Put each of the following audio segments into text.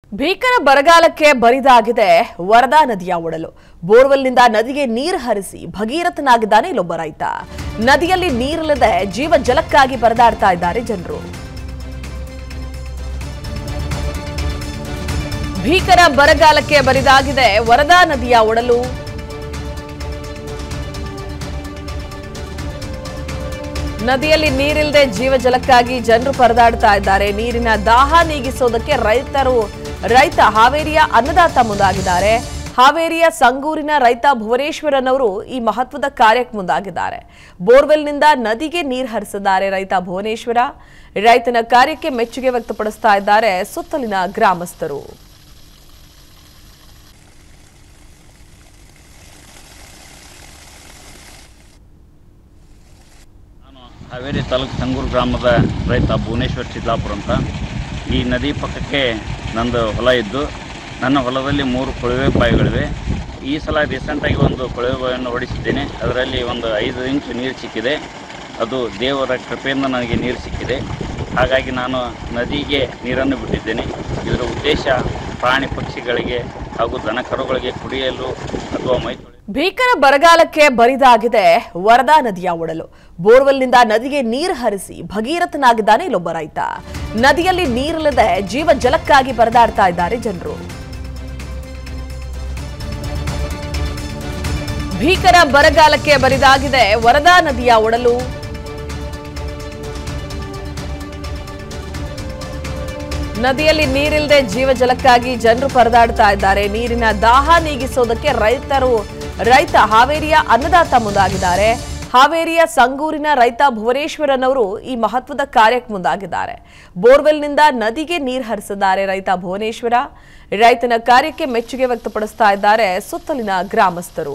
ಭೀಕರ ಬರಗಾಲಕ್ಕೆ ಬರಿದಾಗಿದೆ ವರದಾ ನದಿಯ ಒಡಲು ಬೋರ್ವೆಲ್ನಿಂದ ನದಿಗೆ ನೀರು ಹರಿಸಿ ಭಗೀರಥನಾಗಿದ್ದಾನೆ ಇಲ್ಲೊಬ್ಬ ರೈತ ನದಿಯಲ್ಲಿ ನೀರಿಲ್ಲದೆ ಜೀವ ಜಲಕ್ಕಾಗಿ ಪರದಾಡ್ತಾ ಇದ್ದಾರೆ ಜನರು ಭೀಕರ ಬರಗಾಲಕ್ಕೆ ಬರಿದಾಗಿದೆ ವರದಾ ನದಿಯ ಒಡಲು ನದಿಯಲ್ಲಿ ನೀರಿಲ್ಲದೆ ಜೀವ ಜಲಕ್ಕಾಗಿ ಜನರು ಪರದಾಡ್ತಾ ಇದ್ದಾರೆ ನೀರಿನ ದಾಹ ನೀಗಿಸೋದಕ್ಕೆ ರೈತರು ರೈತ ಹಾವೇರಿಯ ಅನ್ನದಾತ ಮುಂದಾಗಿದ್ದಾರೆ ಹಾವೇರಿಯ ಸಂಗೂರಿನ ರೈತ ಭುವನೇಶ್ವರನ್ ಅವರು ಈ ಮಹತ್ವದ ಕಾರ್ಯಕ್ಕೆ ಮುಂದಾಗಿದ್ದಾರೆ ಬೋರ್ವೆಲ್ನಿಂದ ನದಿಗೆ ನೀರು ಹರಿಸಿದ್ದಾರೆ ರೈತ ಭುವನೇಶ್ವರ ರೈತನ ಕಾರ್ಯಕ್ಕೆ ಮೆಚ್ಚುಗೆ ವ್ಯಕ್ತಪಡಿಸ್ತಾ ಇದ್ದಾರೆ ಸುತ್ತಲಿನ ಗ್ರಾಮಸ್ಥರು ನಾನು ಹಾವೇರಿ ತಾಲೂಕು ಸಂಗೂರು ಗ್ರಾಮದ ರೈತ ಭುವನೇಶ್ವರ್ ಚಿದ್ಲಾಪುರ ಅಂತ ಈ ನದಿ ಪಕ್ಕಕ್ಕೆ ನಂದು ಹೊಲ ಇದ್ದು ನನ್ನ ಹೊಲದಲ್ಲಿ ಮೂರು ಕೊಳವೆ ಬಾವಿಗಳಿವೆ ಈ ಸಲ ರೀಸೆಂಟಾಗಿ ಒಂದು ಕೊಳವೆ ಬಾವಿಯನ್ನು ಹೊಡಿಸಿದ್ದೇನೆ ಅದರಲ್ಲಿ ಒಂದು ಐದು ಇಂಚು ನೀರು ಸಿಕ್ಕಿದೆ ಅದು ದೇವರ ಕೃಪೆಯಿಂದ ನನಗೆ ನೀರು ಸಿಕ್ಕಿದೆ ಹಾಗಾಗಿ ನಾನು ನದಿಗೆ ನೀರನ್ನು ಬಿಟ್ಟಿದ್ದೇನೆ ಇದರ ಉದ್ದೇಶ ಪ್ರಾಣಿ ಪಕ್ಷಿಗಳಿಗೆ ಹಾಗೂ ದನಕರುಗಳಿಗೆ ಕುಡಿಯಲು ಅಥವಾ ಮೈ ತೊಳೆ ಭೀಕರ ಬರಗಾಲಕ್ಕೆ ಬರಿದಾಗಿದೆ ವರದಾ ನದಿಯ ಒಡಲು ಬೋರ್ವೆಲ್ನಿಂದ ನದಿಗೆ ನೀರು ಹರಿಸಿ ಭಗೀರಥನಾಗಿದ್ದಾನೆ ಇಲ್ಲೊಬ್ಬ ರೈತ ನದಿಯಲ್ಲಿ ನೀರಿಲ್ಲದೆ ಜೀವ ಜಲಕ್ಕಾಗಿ ಪರದಾಡ್ತಾ ಇದ್ದಾರೆ ಜನರು ಭೀಕರ ಬರಗಾಲಕ್ಕೆ ಬರಿದಾಗಿದೆ ವರದಾ ನದಿಯ ಒಡಲು ನದಿಯಲ್ಲಿ ನೀರಿಲ್ಲದೆ ಜೀವ ಜಲಕ್ಕಾಗಿ ಜನರು ಪರದಾಡ್ತಾ ಇದ್ದಾರೆ ನೀರಿನ ದಾಹ ನೀಗಿಸೋದಕ್ಕೆ ರೈತರು ರೈತ ಹಾವೇರಿಯ ಅನ್ನದಾತ ಮುಂದಾಗಿದ್ದಾರೆ ಹಾವೇರಿಯ ಸಂಗೂರಿನ ರೈತ ಭುವನೇಶ್ವರನ್ ಅವರು ಈ ಮಹತ್ವದ ಕಾರ್ಯಕ್ಕೆ ಮುಂದಾಗಿದ್ದಾರೆ ಬೋರ್ವೆಲ್ನಿಂದ ನದಿಗೆ ನೀರು ಹರಿಸಿದ್ದಾರೆ ರೈತ ಭುವನೇಶ್ವರ ರೈತನ ಕಾರ್ಯಕ್ಕೆ ಮೆಚ್ಚುಗೆ ವ್ಯಕ್ತಪಡಿಸ್ತಾ ಇದ್ದಾರೆ ಸುತ್ತಲಿನ ಗ್ರಾಮಸ್ಥರು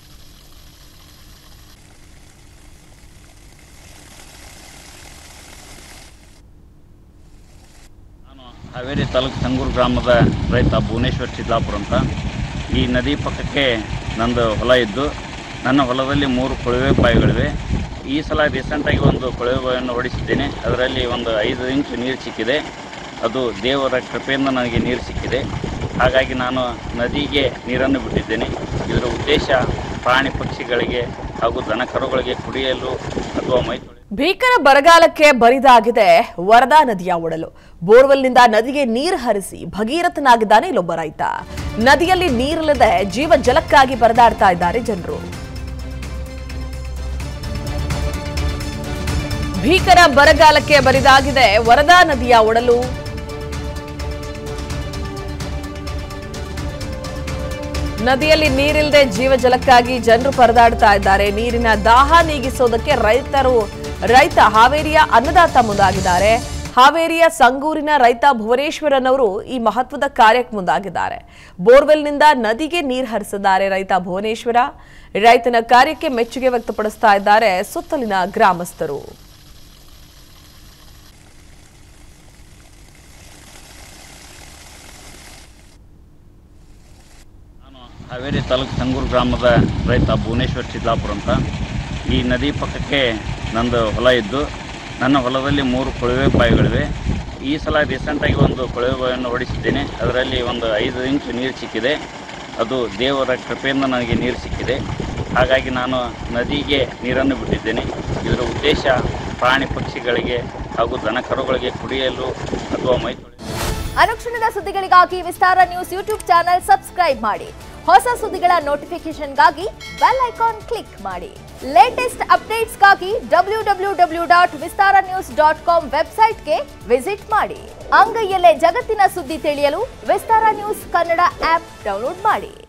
ನಾನು ಹಾವೇರಿ ತಾಲೂಕು ಸಂಗೂರು ಗ್ರಾಮದ ರೈತ ಭುವನೇಶ್ವರ್ ಚಿದ್ಲಾಪುರ ಅಂತ ಈ ನದಿ ಪಕ್ಕಕ್ಕೆ ನಂದು ಹೊಲ ಇದ್ದು ನನ್ನ ಹೊಲದಲ್ಲಿ ಮೂರು ಕೊಳವೆ ಬಾವಿಗಳಿವೆ ಈ ಸಲ ರೀಸೆಂಟಾಗಿ ಒಂದು ಕೊಳವೆ ಬಾವಿಯನ್ನು ಹೊಡಿಸಿದ್ದೇನೆ ಅದರಲ್ಲಿ ಒಂದು ಐದು ಇಂಚು ನೀರು ಸಿಕ್ಕಿದೆ ಅದು ದೇವರ ಕೃಪೆಯಿಂದ ನನಗೆ ನೀರು ಸಿಕ್ಕಿದೆ ಹಾಗಾಗಿ ನಾನು ನದಿಗೆ ನೀರನ್ನು ಬಿಟ್ಟಿದ್ದೇನೆ ಇದರ ಉದ್ದೇಶ ಪ್ರಾಣಿ ಪಕ್ಷಿಗಳಿಗೆ ಹಾಗೂ ದನಕರುಗಳಿಗೆ ಕುಡಿಯಲು ಅಥವಾ ಮೈ ತೊಳೆ ಭೀಕರ ಬರಗಾಲಕ್ಕೆ ಬರಿದಾಗಿದೆ ವರದಾ ನದಿಯ ಒಡಲು ಬೋರ್ವೆಲ್ನಿಂದ ನದಿಗೆ ನೀರು ಹರಿಸಿ ಭಗೀರಥನಾಗಿದ್ದಾನೆ ಇಲ್ಲೊಬ್ಬ ರೈತ ನದಿಯಲ್ಲಿ ನೀರಿಲ್ಲದೆ ಜೀವ ಜಲಕ್ಕಾಗಿ ಪರದಾಡ್ತಾ ಇದ್ದಾರೆ ಜನರು ಭೀಕರ ಬರಗಾಲಕ್ಕೆ ಬರಿದಾಗಿದೆ ವರದಾ ನದಿಯ ಒಡಲು ನದಿಯಲ್ಲಿ ನೀರಿಲ್ಲದೆ ಜೀವ ಜಲಕ್ಕಾಗಿ ಜನರು ಪರದಾಡ್ತಾ ಇದ್ದಾರೆ ನೀರಿನ ದಾಹ ನೀಗಿಸೋದಕ್ಕೆ ರೈತರು ರೈತ ಹಾವೇರಿಯ ಅನ್ನದಾತ ಮುಂದಾಗಿದ್ದಾರೆ ಹಾವೇರಿಯ ಸಂಗೂರಿನ ರೈತ ಭುವನೇಶ್ವರನ್ ಅವರು ಈ ಮಹತ್ವದ ಕಾರ್ಯಕ್ಕೆ ಮುಂದಾಗಿದ್ದಾರೆ ಬೋರ್ವೆಲ್ನಿಂದ ನದಿಗೆ ನೀರು ಹರಿಸಿದ್ದಾರೆ ರೈತ ಭುವನೇಶ್ವರ ರೈತನ ಕಾರ್ಯಕ್ಕೆ ಮೆಚ್ಚುಗೆ ವ್ಯಕ್ತಪಡಿಸ್ತಾ ಇದ್ದಾರೆ ಸುತ್ತಲಿನ ಗ್ರಾಮಸ್ಥರು ನಾನು ಹಾವೇರಿ ತಾಲೂಕು ಸಂಗೂರು ಗ್ರಾಮದ ರೈತ ಭುವನೇಶ್ವರ್ ಚಿದ್ಲಾಪುರ ಅಂತ ಈ ನದಿ ಪಕ್ಕಕ್ಕೆ ನಂದು ಹೊಲ ಇದ್ದು ನನ್ನ ಹೊಲದಲ್ಲಿ ಮೂರು ಕೊಳವೆ ಬಾವಿಗಳಿವೆ ಈ ಸಲ ರೀಸೆಂಟಾಗಿ ಒಂದು ಕೊಳವೆ ಬಾವಿಯನ್ನು ಹೊಡಿಸಿದ್ದೇನೆ ಅದರಲ್ಲಿ ಒಂದು ಐದು ಇಂಚು ನೀರು ಸಿಕ್ಕಿದೆ ಅದು ದೇವರ ಕೃಪೆಯಿಂದ ನನಗೆ ನೀರು ಸಿಕ್ಕಿದೆ ಹಾಗಾಗಿ ನಾನು ನದಿಗೆ ನೀರನ್ನು ಬಿಟ್ಟಿದ್ದೇನೆ ಇದರ ಉದ್ದೇಶ ಪ್ರಾಣಿ ಪಕ್ಷಿಗಳಿಗೆ ಹಾಗೂ ದನಕರುಗಳಿಗೆ ಕುಡಿಯಲು ಅಥವಾ ಮೈ ತೊಳೆ ಅನುಕ್ಷಣದ ಸುದ್ದಿಗಳಿಗಾಗಿ Vistara news YouTube channel subscribe ಮಾಡಿ ಹೊಸ ಸುದ್ದಿಗಳ ನೋಟಿಫಿಕೇಶನ್ಗಾಗಿ ಬೆಲ್ ಐಕಾನ್ ಕ್ಲಿಕ್ ಮಾಡಿ ಲೇಟೆಸ್ಟ್ ಅಪ್ಡೇಟ್ಸ್ಗಾಗಿ W W W dot Vistara news dot com ವೆಬ್ಸೈಟ್ಗೆ ವಿಸಿಟ್ ಮಾಡಿ ಅಂಗೈಯಲ್ಲೇ ಜಗತ್ತಿನ ಸುದ್ದಿ ತಿಳಿಯಲು Vistara news Kannada app download ಮಾಡಿ